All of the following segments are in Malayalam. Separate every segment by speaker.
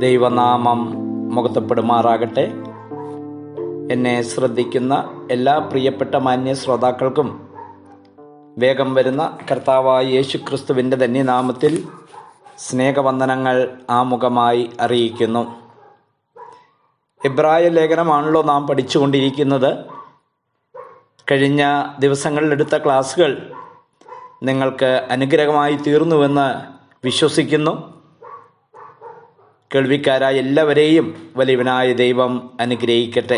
Speaker 1: ദൈവനാമം മുഖത്തപ്പെടുമാറാകട്ടെ എന്നെ ശ്രദ്ധിക്കുന്ന എല്ലാ പ്രിയപ്പെട്ട മാന്യ ശ്രോതാക്കൾക്കും വേഗം വരുന്ന കർത്താവായ യേശു ക്രിസ്തുവിൻ്റെ ധന്യനാമത്തിൽ സ്നേഹവന്ദനങ്ങൾ ആമുഖമായി അറിയിക്കുന്നു ഇബ്രായ ലേഖനമാണല്ലോ നാം പഠിച്ചുകൊണ്ടിരിക്കുന്നത് കഴിഞ്ഞ ദിവസങ്ങളിലെടുത്ത ക്ലാസ്സുകൾ നിങ്ങൾക്ക് അനുഗ്രഹമായി തീർന്നുവെന്ന് വിശ്വസിക്കുന്നു കേൾവിക്കാരായ എല്ലാവരെയും വലിയവനായ ദൈവം അനുഗ്രഹിക്കട്ടെ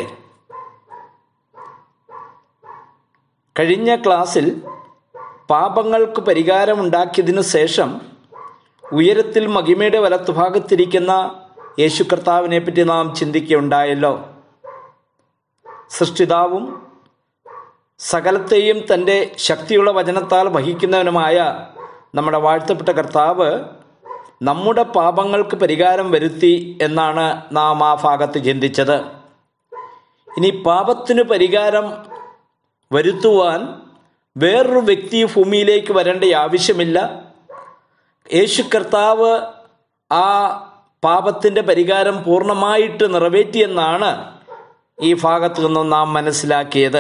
Speaker 1: കഴിഞ്ഞ ക്ലാസ്സിൽ പാപങ്ങൾക്ക് പരിഹാരമുണ്ടാക്കിയതിനു ശേഷം ഉയരത്തിൽ മഹിമയുടെ വലത്തുഭാഗത്തിരിക്കുന്ന യേശു കർത്താവിനെ പറ്റി നാം ചിന്തിക്കുകയുണ്ടായല്ലോ സൃഷ്ടിതാവും സകലത്തെയും തൻ്റെ ശക്തിയുള്ള വചനത്താൽ വഹിക്കുന്നവനുമായ നമ്മുടെ വാഴ്ത്തപ്പെട്ട കർത്താവ് നമ്മുടെ പാപങ്ങൾക്ക് പരിഹാരം വരുത്തി എന്നാണ് നാം ആ ഭാഗത്ത് ചിന്തിച്ചത് ഇനി പാപത്തിന് പരിഹാരം വരുത്തുവാൻ വേറൊരു വ്യക്തി ഭൂമിയിലേക്ക് വരേണ്ട ആവശ്യമില്ല യേശു കർത്താവ് ആ പാപത്തിൻ്റെ പരിഹാരം പൂർണ്ണമായിട്ട് നിറവേറ്റിയെന്നാണ് ഈ ഭാഗത്തു നിന്നും നാം മനസ്സിലാക്കിയത്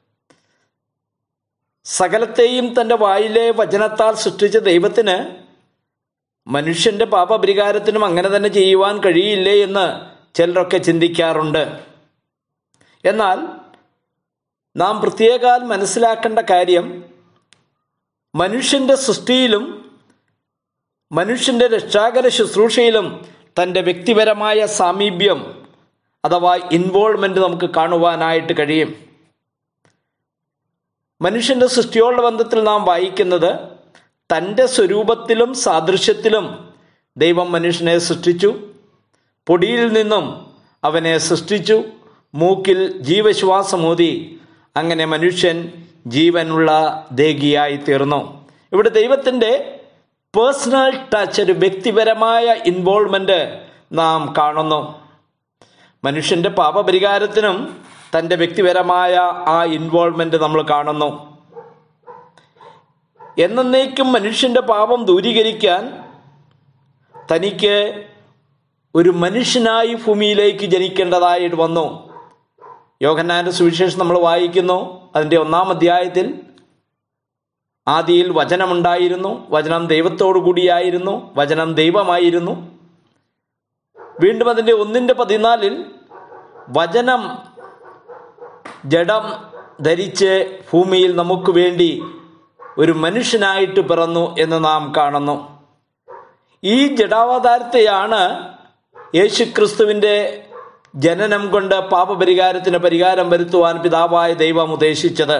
Speaker 1: സകലത്തെയും തൻ്റെ വായിലെ വചനത്താൽ സൃഷ്ടിച്ച ദൈവത്തിന് മനുഷ്യന്റെ പാപപരിഹാരത്തിനും അങ്ങനെ തന്നെ ചെയ്യുവാൻ കഴിയില്ലേ എന്ന് ചിലരൊക്കെ ചിന്തിക്കാറുണ്ട് എന്നാൽ നാം പ്രത്യേകാൽ മനസ്സിലാക്കേണ്ട കാര്യം മനുഷ്യന്റെ സൃഷ്ടിയിലും മനുഷ്യന്റെ രക്ഷാകര ശുശ്രൂഷയിലും തൻ്റെ വ്യക്തിപരമായ സാമീപ്യം അഥവാ ഇൻവോൾവ്മെന്റ് നമുക്ക് കാണുവാനായിട്ട് കഴിയും മനുഷ്യന്റെ സൃഷ്ടിയോടുള്ള ബന്ധത്തിൽ നാം വായിക്കുന്നത് തൻ്റെ സ്വരൂപത്തിലും സാദൃശ്യത്തിലും ദൈവം മനുഷ്യനെ സൃഷ്ടിച്ചു പൊടിയിൽ നിന്നും അവനെ സൃഷ്ടിച്ചു മൂക്കിൽ ജീവശ്വാസമൂതി അങ്ങനെ മനുഷ്യൻ ജീവനുള്ള ദേഹിയായി തീർന്നു ഇവിടെ ദൈവത്തിൻ്റെ പേഴ്സണൽ ടച്ച് ഒരു വ്യക്തിപരമായ ഇൻവോൾവ്മെന്റ് നാം കാണുന്നു മനുഷ്യന്റെ പാപപരിഹാരത്തിനും തൻ്റെ വ്യക്തിപരമായ ആ ഇൻവോൾവ്മെന്റ് നമ്മൾ കാണുന്നു എന്നേക്കും മനുഷ്യന്റെ പാപം ദൂരീകരിക്കാൻ തനിക്ക് ഒരു മനുഷ്യനായി ഭൂമിയിലേക്ക് ജനിക്കേണ്ടതായിട്ട് വന്നു യോഹന്നാന്റെ സുവിശേഷം നമ്മൾ വായിക്കുന്നു അതിൻ്റെ ഒന്നാം അധ്യായത്തിൽ ആദിയിൽ വചനമുണ്ടായിരുന്നു വചനം ദൈവത്തോടു കൂടിയായിരുന്നു വചനം ദൈവമായിരുന്നു വീണ്ടും അതിൻ്റെ ഒന്നിൻ്റെ പതിനാലിൽ വചനം ജഡം ധരിച്ച് ഭൂമിയിൽ നമുക്ക് വേണ്ടി ഒരു മനുഷ്യനായിട്ട് പിറന്നു എന്ന് നാം കാണുന്നു ഈ ജഡാവതാരത്തെയാണ് യേശുക്രിസ്തുവിൻ്റെ ജനനം കൊണ്ട് പാപപരിഹാരത്തിന് പരിഹാരം വരുത്തുവാൻ പിതാവായ ദൈവം ഉദ്ദേശിച്ചത്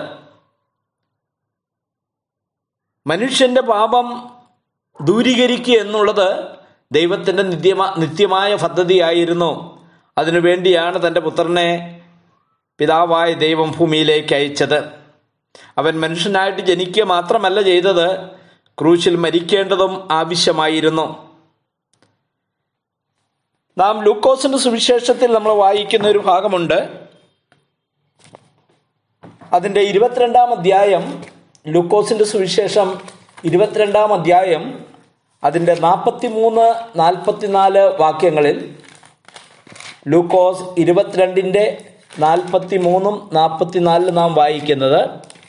Speaker 1: മനുഷ്യന്റെ പാപം ദൂരീകരിക്കുക എന്നുള്ളത് ദൈവത്തിൻ്റെ നിത്യമാ നിത്യമായ പദ്ധതിയായിരുന്നു അതിനുവേണ്ടിയാണ് തൻ്റെ പുത്രനെ പിതാവായ ദൈവം ഭൂമിയിലേക്ക് അയച്ചത് അവൻ മനുഷ്യനായിട്ട് ജനിക്കുക മാത്രമല്ല ചെയ്തത് ക്രൂശിൽ മരിക്കേണ്ടതും ആവശ്യമായിരുന്നു നാം ലൂക്കോസിന്റെ സുവിശേഷത്തിൽ നമ്മൾ വായിക്കുന്ന ഒരു ഭാഗമുണ്ട് അതിൻ്റെ ഇരുപത്തിരണ്ടാം അധ്യായം ലൂക്കോസിന്റെ സുവിശേഷം ഇരുപത്തിരണ്ടാം അധ്യായം അതിൻ്റെ നാൽപ്പത്തി മൂന്ന് നാൽപ്പത്തിനാല് വാക്യങ്ങളിൽ ലൂക്കോസ് ഇരുപത്തിരണ്ടിൻ്റെ നാൽപ്പത്തി മൂന്നും നാൽപ്പത്തിനാലിലും നാം വായിക്കുന്നത്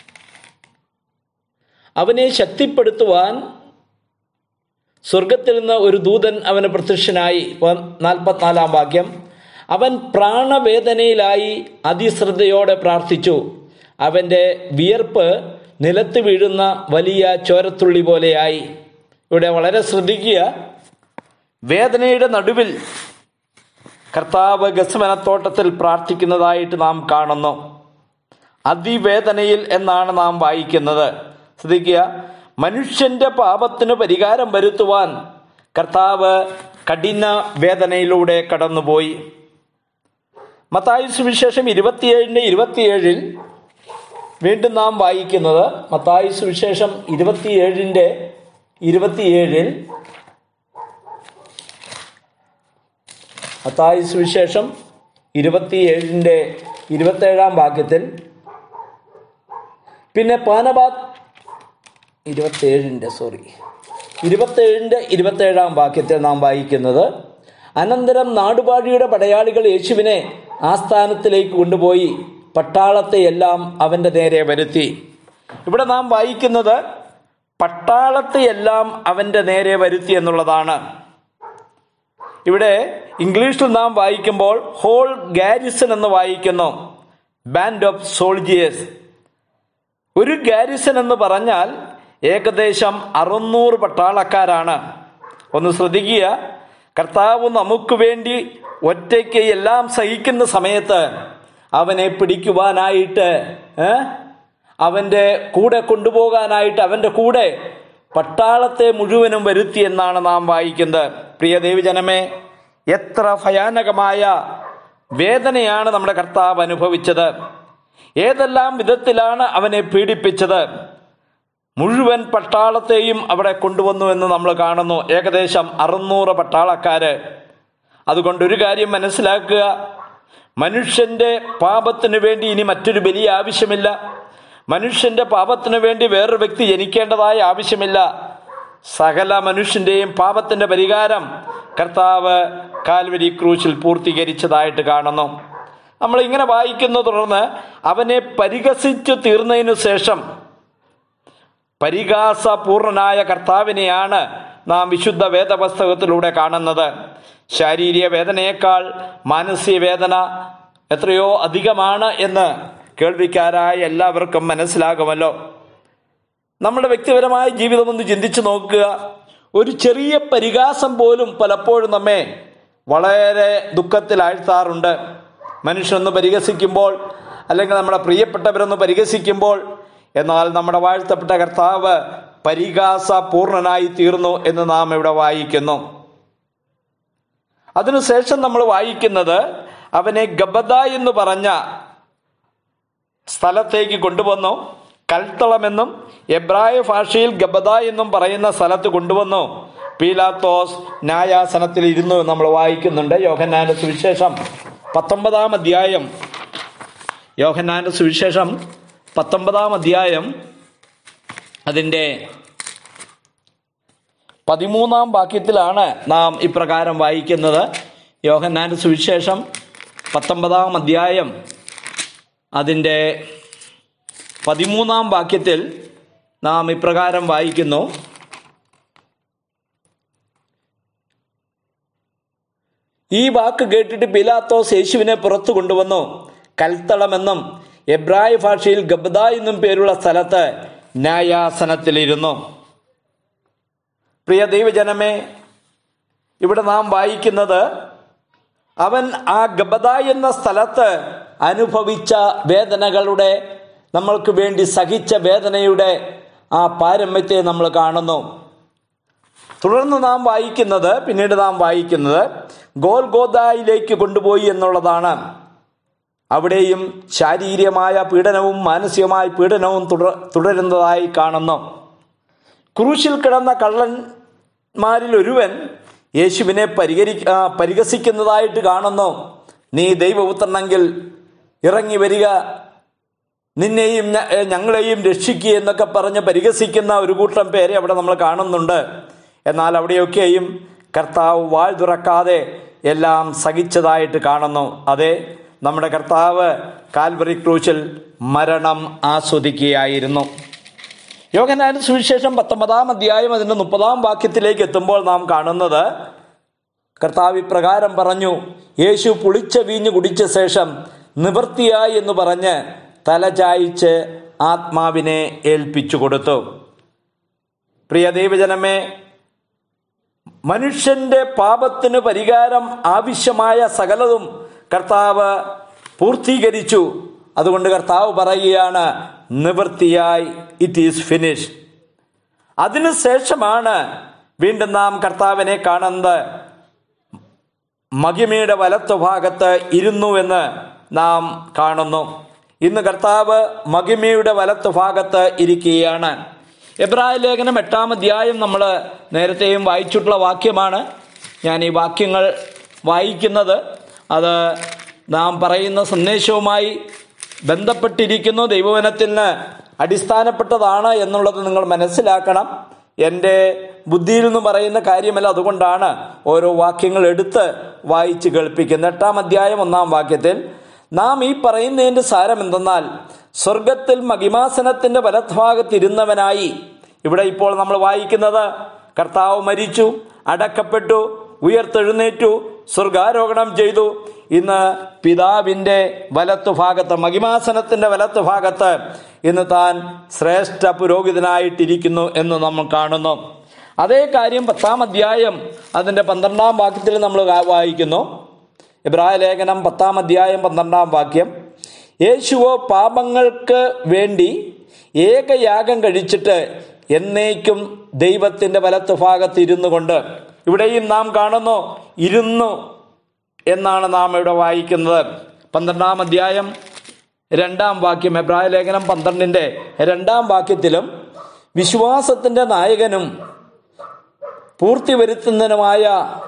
Speaker 1: അവനെ ശക്തിപ്പെടുത്തുവാൻ സ്വർഗത്തിൽ നിന്ന് ഒരു ദൂതൻ അവന് പ്രത്യക്ഷനായി നാൽപ്പത്തിനാലാം വാക്യം അവൻ പ്രാണവേദനയിലായി അതിശ്രദ്ധയോടെ പ്രാർത്ഥിച്ചു അവൻ്റെ വിയർപ്പ് നിലത്ത് വീഴുന്ന വലിയ ചോരത്തുള്ളി പോലെയായി ഇവിടെ വളരെ ശ്രദ്ധിക്കുക വേദനയുടെ നടുവിൽ കർത്താവ് ഗസമനത്തോട്ടത്തിൽ പ്രാർത്ഥിക്കുന്നതായിട്ട് നാം കാണുന്നു അതിവേദനയിൽ എന്നാണ് നാം വായിക്കുന്നത് ശ്രദ്ധിക്കുക മനുഷ്യന്റെ പാപത്തിന് പരിഹാരം വരുത്തുവാൻ കർത്താവ് കഠിന വേദനയിലൂടെ കടന്നുപോയി മത്തായി സുവിശേഷം ഇരുപത്തിയേഴിൻ്റെ ഇരുപത്തിയേഴിൽ വീണ്ടും നാം വായിക്കുന്നത് മത്തായി സുവിശേഷം ഇരുപത്തിയേഴിൻ്റെ ഇരുപത്തിയേഴിൽ മത്തായി സുവിശേഷം ഇരുപത്തിയേഴിൻ്റെ ഇരുപത്തേഴാം വാക്യത്തിൽ പിന്നെ പാനപാ ഇരുപത്തേഴിൻ്റെ സോറി ഇരുപത്തേഴിൻ്റെ ഇരുപത്തേഴാം വാക്യത്തിൽ നാം വായിക്കുന്നത് അനന്തരം നാടുപാടിയുടെ പടയാളികൾ യേശുവിനെ ആസ്ഥാനത്തിലേക്ക് കൊണ്ടുപോയി പട്ടാളത്തെയെല്ലാം അവന്റെ നേരെ വരുത്തി ഇവിടെ നാം വായിക്കുന്നത് പട്ടാളത്തെയെല്ലാം അവന്റെ നേരെ വരുത്തി എന്നുള്ളതാണ് ഇവിടെ ഇംഗ്ലീഷിൽ നാം വായിക്കുമ്പോൾ ഹോൾ ഗാരിസൺ എന്ന് വായിക്കുന്നു ബാൻഡ് ഓഫ് സോൾജിയേഴ്സ് ഒരു ഗാരിസൺ എന്ന് പറഞ്ഞാൽ ഏകദേശം അറുന്നൂറ് പട്ടാളക്കാരാണ് ഒന്ന് ശ്രദ്ധിക്കുക കർത്താവ് നമുക്ക് വേണ്ടി ഒറ്റയ്ക്ക് എല്ലാം സഹിക്കുന്ന സമയത്ത് അവനെ പിടിക്കുവാനായിട്ട് ഏ? അവന്റെ കൂടെ കൊണ്ടുപോകാനായിട്ട് അവന്റെ കൂടെ പട്ടാളത്തെ മുഴുവനും വരുത്തി എന്നാണ് നാം വായിക്കുന്നത് പ്രിയ ദേവിജനമേ എത്ര ഭയാനകമായ വേദനയാണ് നമ്മുടെ കർത്താവ് അനുഭവിച്ചത് ഏതെല്ലാം വിധത്തിലാണ് അവനെ പീഡിപ്പിച്ചത് മുഴുവൻ പട്ടാളത്തെയും അവിടെ കൊണ്ടുവന്നു എന്ന് നമ്മൾ കാണുന്നു ഏകദേശം അറുന്നൂറ് പട്ടാളക്കാര് അതുകൊണ്ട് ഒരു കാര്യം മനസ്സിലാക്കുക മനുഷ്യന്റെ പാപത്തിന് വേണ്ടി ഇനി മറ്റൊരു ബലി ആവശ്യമില്ല മനുഷ്യന്റെ പാപത്തിന് വേണ്ടി വേറൊരു വ്യക്തി ജനിക്കേണ്ടതായ ആവശ്യമില്ല സകല മനുഷ്യന്റെയും പാപത്തിന്റെ പരിഹാരം കർത്താവ് കാൽവരി ക്രൂശിൽ പൂർത്തീകരിച്ചതായിട്ട് കാണുന്നു നമ്മൾ ഇങ്ങനെ വായിക്കുന്നു തുടർന്ന് അവനെ പരിഹസിച്ചു തീർന്നതിനു ശേഷം പരിഹാസപൂർണനായ കർത്താവിനെയാണ് നാം വിശുദ്ധ വേദപുസ്തകത്തിലൂടെ കാണുന്നത് ശാരീരിക വേദനയേക്കാൾ മാനസിക വേദന എത്രയോ അധികമാണ് എന്ന് കേൾവിക്കാരായ എല്ലാവർക്കും മനസ്സിലാകുമല്ലോ നമ്മുടെ വ്യക്തിപരമായ ജീവിതം ഒന്ന് ചിന്തിച്ചു നോക്കുക ഒരു ചെറിയ പരിഹാസം പോലും പലപ്പോഴും നമ്മെ വളരെ ദുഃഖത്തിലാഴ്ത്താറുണ്ട് മനുഷ്യനൊന്ന് പരിഹസിക്കുമ്പോൾ അല്ലെങ്കിൽ നമ്മുടെ പ്രിയപ്പെട്ടവരൊന്ന് പരിഹസിക്കുമ്പോൾ എന്നാൽ നമ്മുടെ വാഴ്ത്തപ്പെട്ട കർത്താവ് പരിഹാസ പൂർണ്ണനായി തീർന്നു എന്ന് നാം ഇവിടെ വായിക്കുന്നു അതിനുശേഷം നമ്മൾ വായിക്കുന്നത് അവനെ ഗബദ എന്ന് പറഞ്ഞ സ്ഥലത്തേക്ക് കൊണ്ടുവന്നു കൽത്തളമെന്നും എബ്രായ ഭാഷയിൽ ഗബദ എന്നും പറയുന്ന സ്ഥലത്ത് കൊണ്ടുവന്നു പീലാത്തോസ് ന്യായാസനത്തിൽ ഇരുന്നു എന്ന് നമ്മൾ വായിക്കുന്നുണ്ട് യോഹന്നാന്റെ സുവിശേഷം പത്തൊമ്പതാം അധ്യായം യോഹന്നാന്റെ സുവിശേഷം പത്തൊമ്പതാം അധ്യായം അതിൻ്റെ പതിമൂന്നാം വാക്യത്തിലാണ് നാം ഇപ്രകാരം വായിക്കുന്നത് യോഹന്നാന്റെ സുവിശേഷം പത്തൊമ്പതാം അധ്യായം അതിൻ്റെ പതിമൂന്നാം വാക്യത്തിൽ നാം ഇപ്രകാരം വായിക്കുന്നു ഈ വാക്ക് കേട്ടിട്ട് പിലാത്തോസ് യേശുവിനെ പുറത്തു കൊണ്ടുവന്നു കൽത്തളമെന്നും എബ്രായ ഭാഷയിൽ ഗബ്ദ എന്നും പേരുള്ള സ്ഥലത്ത് ന്യായാസനത്തിലിരുന്നു പ്രിയ ദൈവജനമേ ഇവിടെ നാം വായിക്കുന്നത് അവൻ ആ ഗബദ എന്ന സ്ഥലത്ത് അനുഭവിച്ച വേദനകളുടെ നമ്മൾക്ക് വേണ്ടി സഹിച്ച വേദനയുടെ ആ പാരമ്യത്തെ നമ്മൾ കാണുന്നു തുടർന്ന് നാം വായിക്കുന്നത് പിന്നീട് നാം വായിക്കുന്നത് ഗോൽഗോദായിലേക്ക് കൊണ്ടുപോയി എന്നുള്ളതാണ് അവിടെയും ശാരീരികമായ പീഡനവും മാനസികമായ പീഡനവും തുടർ തുടരുന്നതായി കാണുന്നു ക്രൂശിൽ കിടന്ന കള്ളന്മാരിൽ ഒരുവൻ യേശുവിനെ പരിഹരി ആ, പരിഹസിക്കുന്നതായിട്ട് കാണുന്നു നീ ദൈവപുത്രനെങ്കിൽ ഇറങ്ങി വരിക നിന്നെയും ഞ- ഏ, ഞങ്ങളെയും രക്ഷിക്കുക എന്നൊക്കെ പറഞ്ഞ് പരിഹസിക്കുന്ന ഒരു കൂട്ടം പേരെ അവിടെ നമ്മൾ കാണുന്നുണ്ട് എന്നാൽ അവിടെയൊക്കെയും കർത്താവ് വാൾ തുറക്കാതെ എല്ലാം സഹിച്ചതായിട്ട് കാണുന്നു അതെ നമ്മുടെ കർത്താവ് കാൽവറി ക്രൂശിൽ മരണം ആസ്വദിക്കുകയായിരുന്നു യോഗനാന സുവിശേഷം പത്തൊമ്പതാം അധ്യായം അതിന്റെ മുപ്പതാം വാക്യത്തിലേക്ക് എത്തുമ്പോൾ നാം കാണുന്നത് കർത്താവ് ഇപ്രകാരം പറഞ്ഞു യേശു പുളിച്ച വീഞ്ഞ് കുടിച്ച ശേഷം നിവൃത്തിയായി എന്ന് പറഞ്ഞ് തല ചായ്ച്ച് ആത്മാവിനെ ഏൽപ്പിച്ചു കൊടുത്തു പ്രിയ ദൈവജനമേ മനുഷ്യന്റെ പാപത്തിന് പരിഹാരം ആവശ്യമായ സകലതും കർത്താവ് പൂർത്തീകരിച്ചു അതുകൊണ്ട് കർത്താവ് പറയുകയാണ് നിവൃത്തിയായി ഇറ്റ് ഈസ് ഫിനിഷ് അതിനുശേഷമാണ് വീണ്ടും നാം കർത്താവിനെ കാണുന്നത് മഹിമയുടെ വലത്തു ഭാഗത്ത് ഇരുന്നു എന്ന് നാം കാണുന്നു ഇന്ന് കർത്താവ് മഹിമയുടെ വലത്തു ഭാഗത്ത് ഇരിക്കുകയാണ് എബ്രായ ലേഖനം എട്ടാം അധ്യായം നമ്മൾ നേരത്തെയും വായിച്ചിട്ടുള്ള വാക്യമാണ് ഞാൻ ഈ വാക്യങ്ങൾ വായിക്കുന്നത് അത് നാം പറയുന്ന സന്ദേശവുമായി ബന്ധപ്പെട്ടിരിക്കുന്നു ദൈവവനത്തിന് അടിസ്ഥാനപ്പെട്ടതാണ് എന്നുള്ളത് നിങ്ങൾ മനസ്സിലാക്കണം എൻ്റെ ബുദ്ധിയിൽ നിന്ന് പറയുന്ന കാര്യമല്ല അതുകൊണ്ടാണ് ഓരോ വാക്യങ്ങൾ എടുത്ത് വായിച്ച് കേൾപ്പിക്കുന്നത് എട്ടാം അധ്യായം ഒന്നാം വാക്യത്തിൽ നാം ഈ പറയുന്നതിന്റെ സാരം എന്തെന്നാൽ സ്വർഗത്തിൽ മഹിമാസനത്തിന്റെ വലഭാഗത്തിരുന്നവനായി ഇവിടെ ഇപ്പോൾ നമ്മൾ വായിക്കുന്നത് കർത്താവ് മരിച്ചു അടക്കപ്പെട്ടു ഉയർത്തെഴുന്നേറ്റു സ്വർഗാരോഹണം ചെയ്തു ഇന്ന് പിതാവിന്റെ വലത്തു ഭാഗത്ത് മഹിമാസനത്തിന്റെ വലത്തു ഭാഗത്ത് ഇന്ന് താൻ ശ്രേഷ്ഠ പുരോഹിതനായിട്ടിരിക്കുന്നു എന്ന് നമ്മൾ കാണുന്നു അതേ കാര്യം പത്താം അധ്യായം അതിന്റെ പന്ത്രണ്ടാം വാക്യത്തിൽ നമ്മൾ വായിക്കുന്നു ഇബ്രാഹിം ലേഖനം പത്താം അധ്യായം പന്ത്രണ്ടാം വാക്യം യേശുവോ പാപങ്ങൾക്ക് വേണ്ടി ഏകയാഗം കഴിച്ചിട്ട് എന്നേക്കും ദൈവത്തിന്റെ വലത്ത് ഭാഗത്ത് ഇരുന്നു കൊണ്ട് ഇവിടെയും നാം കാണുന്നു ഇരുന്നു എന്നാണ് നാം ഇവിടെ വായിക്കുന്നത് പന്ത്രണ്ടാം അധ്യായം രണ്ടാം വാക്യം എബ്രാഹിം ലേഖനം പന്ത്രണ്ടിന്റെ രണ്ടാം വാക്യത്തിലും വിശ്വാസത്തിന്റെ നായകനും പൂർത്തി വരുത്തുന്നതിനുമായ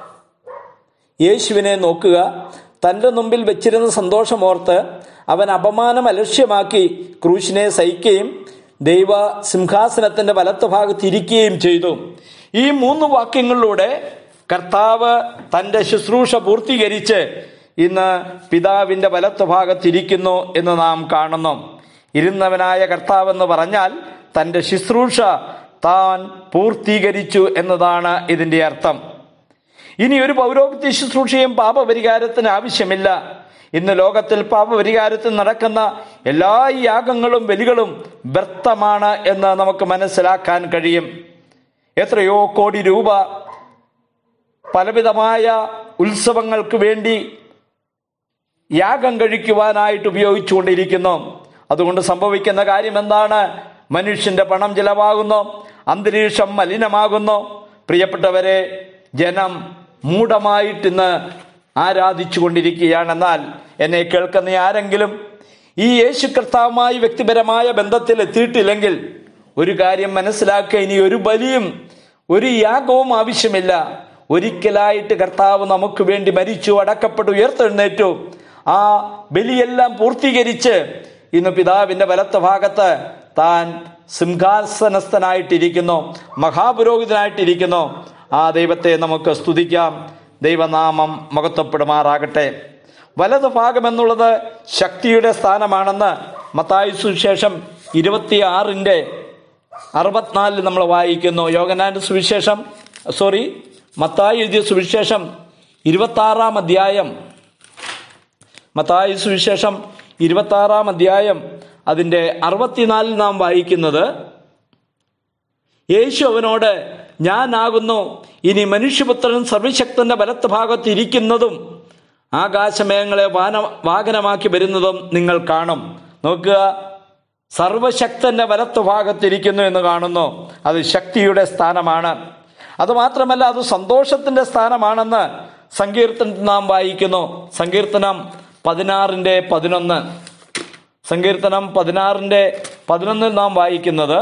Speaker 1: യേശുവിനെ നോക്കുക തന്റെ മുമ്പിൽ വെച്ചിരുന്ന സന്തോഷമോർത്ത് അവൻ അപമാനം അലക്ഷ്യമാക്കി ക്രൂശിനെ സഹിക്കുകയും ദൈവ സിംഹാസനത്തിന്റെ വലത്ത് ഭാഗത്ത് ഇരിക്കുകയും ചെയ്തു ഈ മൂന്ന് വാക്യങ്ങളിലൂടെ കർത്താവ് തന്റെ ശുശ്രൂഷ പൂർത്തീകരിച്ച് ഇന്ന് പിതാവിന്റെ വലത്ത് ഭാഗത്തിരിക്കുന്നു എന്ന് നാം കാണുന്നു ഇരുന്നവനായ കർത്താവ് എന്ന് പറഞ്ഞാൽ തന്റെ ശുശ്രൂഷ താൻ പൂർത്തീകരിച്ചു എന്നതാണ് ഇതിന്റെ അർത്ഥം ഇനി ഒരു പൗരോഹിത്യ ശുശ്രൂഷയും പാപപരിഹാരത്തിന് ആവശ്യമില്ല ഇന്ന് ലോകത്തിൽ പാപപരിഹാരത്തിൽ നടക്കുന്ന എല്ലാ യാഗങ്ങളും ബലികളും വ്യർത്ഥമാണ് എന്ന് നമുക്ക് മനസ്സിലാക്കാൻ കഴിയും എത്രയോ കോടി രൂപ പലവിധമായ ഉത്സവങ്ങൾക്ക് വേണ്ടി യാഗം കഴിക്കുവാനായിട്ട് ഉപയോഗിച്ചുകൊണ്ടിരിക്കുന്നു അതുകൊണ്ട് സംഭവിക്കുന്ന കാര്യം എന്താണ് മനുഷ്യന്റെ പണം ചിലവാകുന്നു അന്തരീക്ഷം മലിനമാകുന്നു പ്രിയപ്പെട്ടവരെ ജനം മൂഢമായിട്ടിന്ന് ആരാധിച്ചു കൊണ്ടിരിക്കുകയാണെന്നാൽ എന്നെ കേൾക്കുന്ന ആരെങ്കിലും ഈ യേശു കർത്താവുമായി വ്യക്തിപരമായ ബന്ധത്തിൽ എത്തിയിട്ടില്ലെങ്കിൽ ഒരു കാര്യം മനസ്സിലാക്കുക ഇനി ഒരു ബലിയും ഒരു യാഗവും ആവശ്യമില്ല ഒരിക്കലായിട്ട് കർത്താവ് നമുക്ക് വേണ്ടി മരിച്ചു അടക്കപ്പെട്ടു ഉയർത്തെഴുന്നേറ്റു ആ ബലിയെല്ലാം പൂർത്തീകരിച്ച് ഇന്ന് പിതാവിന്റെ വലത്ത ഭാഗത്ത് താൻ സിംഹാസനസ്ഥനായിട്ടിരിക്കുന്നു മഹാപുരോഹിതനായിട്ടിരിക്കുന്നു ആ ദൈവത്തെ നമുക്ക് സ്തുതിക്കാം ദൈവനാമം മഹത്വപ്പെടുമാറാകട്ടെ വലത് ഭാഗം എന്നുള്ളത് ശക്തിയുടെ സ്ഥാനമാണെന്ന് മത്തായി സുവിശേഷം ഇരുപത്തിയാറിൻ്റെ അറുപത്തിനാലിൽ നമ്മൾ വായിക്കുന്നു യോഗനാന്റെ സുവിശേഷം സോറി മത്തായി എഴുതിയ സുവിശേഷം ഇരുപത്താറാം അധ്യായം മത്തായി സുവിശേഷം ഇരുപത്താറാം അധ്യായം അതിൻ്റെ അറുപത്തിനാലിൽ നാം വായിക്കുന്നത് യേശു അവനോട് ഞാനാകുന്നു ഇനി മനുഷ്യപുത്രൻ സർവശക്തന്റെ വലത്ത് ഭാഗത്ത് ഇരിക്കുന്നതും ആകാശമേഘങ്ങളെ വാന വാഹനമാക്കി വരുന്നതും നിങ്ങൾ കാണും നോക്കുക സർവശക്തന്റെ വലത്ത് ഭാഗത്തിരിക്കുന്നു എന്ന് കാണുന്നു അത് ശക്തിയുടെ സ്ഥാനമാണ് അതുമാത്രമല്ല അത് സന്തോഷത്തിന്റെ സ്ഥാനമാണെന്ന് സങ്കീർത്തനത്തിൽ നാം വായിക്കുന്നു സങ്കീർത്തനം പതിനാറിന്റെ പതിനൊന്ന് സങ്കീർത്തനം പതിനാറിന്റെ പതിനൊന്നിൽ നാം വായിക്കുന്നത്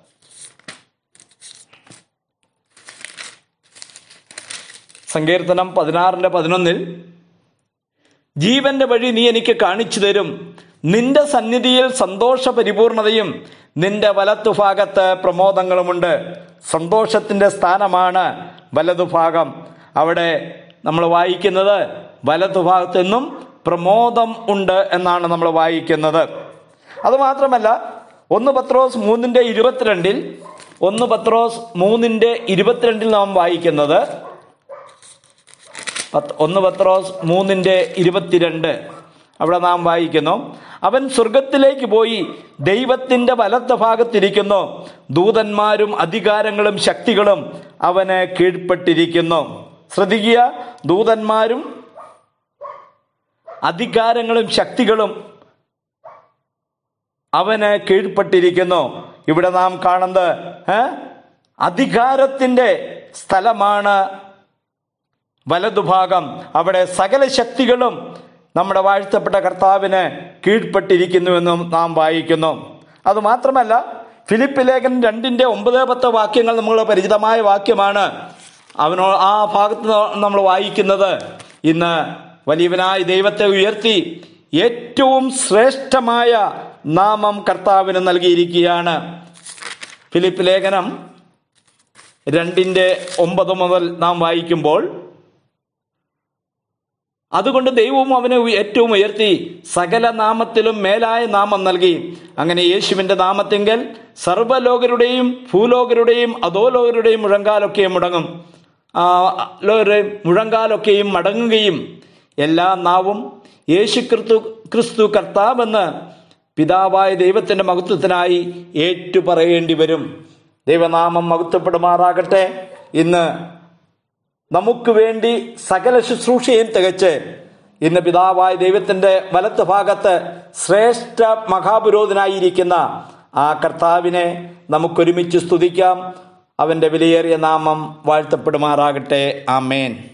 Speaker 1: സങ്കീർത്തനം പതിനാറിന്റെ പതിനൊന്നിൽ ജീവന്റെ വഴി നീ എനിക്ക് കാണിച്ചു തരും നിന്റെ സന്നിധിയിൽ സന്തോഷ പരിപൂർണതയും നിന്റെ വലത്തുഭാഗത്ത് പ്രമോദങ്ങളുമുണ്ട് സന്തോഷത്തിന്റെ സ്ഥാനമാണ് വലതുഭാഗം അവിടെ നമ്മൾ വായിക്കുന്നത് വലതുഭാഗത്ത് നിന്നും പ്രമോദം ഉണ്ട് എന്നാണ് നമ്മൾ വായിക്കുന്നത് അതുമാത്രമല്ല ഒന്ന് പത്രോസ് മൂന്നിന്റെ ഇരുപത്തിരണ്ടിൽ ഒന്ന് പത്രോസ് മൂന്നിന്റെ ഇരുപത്തിരണ്ടിൽ നാം വായിക്കുന്നത് പത്ത് ഒന്ന് പത്രോസ് മൂന്നിന്റെ ഇരുപത്തിരണ്ട് അവിടെ നാം വായിക്കുന്നു അവൻ സ്വർഗത്തിലേക്ക് പോയി ദൈവത്തിന്റെ വലത്ത ഭാഗത്തിരിക്കുന്നു ദൂതന്മാരും അധികാരങ്ങളും ശക്തികളും അവന് കീഴ്പ്പെട്ടിരിക്കുന്നു ശ്രദ്ധിക്കുക ദൂതന്മാരും അധികാരങ്ങളും ശക്തികളും അവന് കീഴ്പ്പെട്ടിരിക്കുന്നു ഇവിടെ നാം കാണുന്നത് ഏ? അധികാരത്തിന്റെ സ്ഥലമാണ് വലതുഭാഗം അവിടെ സകല ശക്തികളും നമ്മുടെ വാഴ്ത്തപ്പെട്ട കർത്താവിന് കീഴ്പ്പെട്ടിരിക്കുന്നുവെന്നും നാം വായിക്കുന്നു അതുമാത്രമല്ല ഫിലിപ്പ് ലേഖൻ രണ്ടിന്റെ ഒമ്പത് പത്ത് വാക്യങ്ങൾ നമ്മൾ പരിചിതമായ വാക്യമാണ് അവനോ ആ ഭാഗത്ത് നമ്മൾ വായിക്കുന്നത് ഇന്ന് വലിയവനായ ദൈവത്തെ ഉയർത്തി ഏറ്റവും ശ്രേഷ്ഠമായ നാമം കർത്താവിന് നൽകിയിരിക്കുകയാണ് ഫിലിപ്പ് ലേഖനം രണ്ടിൻ്റെ ഒമ്പത് മുതൽ നാം വായിക്കുമ്പോൾ അതുകൊണ്ട് ദൈവവും അവനെ ഉയ- ഏറ്റവും ഉയർത്തി സകല നാമത്തിലും മേലായ നാമം നൽകി അങ്ങനെ യേശുവിന്റെ നാമത്തിങ്കൽ സർവ്വലോകരുടെയും ഭൂലോകരുടെയും അധോലോകരുടെയും മുഴങ്കാലൊക്കെയും മുടങ്ങും ആ ലോകരുടെയും മുഴങ്കാലൊക്കെയും മടങ്ങുകയും എല്ലാ നാവും യേശു ക്രിസ്തു ക്രിസ്തു കർത്താവെന്ന് പിതാവായ ദൈവത്തിന്റെ മഹത്വത്തിനായി ഏറ്റുപറയേണ്ടി വരും ദൈവനാമം മഹത്വപ്പെടുമാറാകട്ടെ ഇന്ന് നമുക്ക് വേണ്ടി സകല ശുശ്രൂഷയും തികച്ച് ഇന്ന് പിതാവായ ദൈവത്തിന്റെ വലത്ത് ഭാഗത്ത് ശ്രേഷ്ഠ മഹാപുരോധനായിരിക്കുന്ന ആ കർത്താവിനെ നമുക്കൊരുമിച്ച് സ്തുതിക്കാം അവന്റെ വിലയേറിയ നാമം വാഴ്ത്തപ്പെടുമാറാകട്ടെ ആമേൻ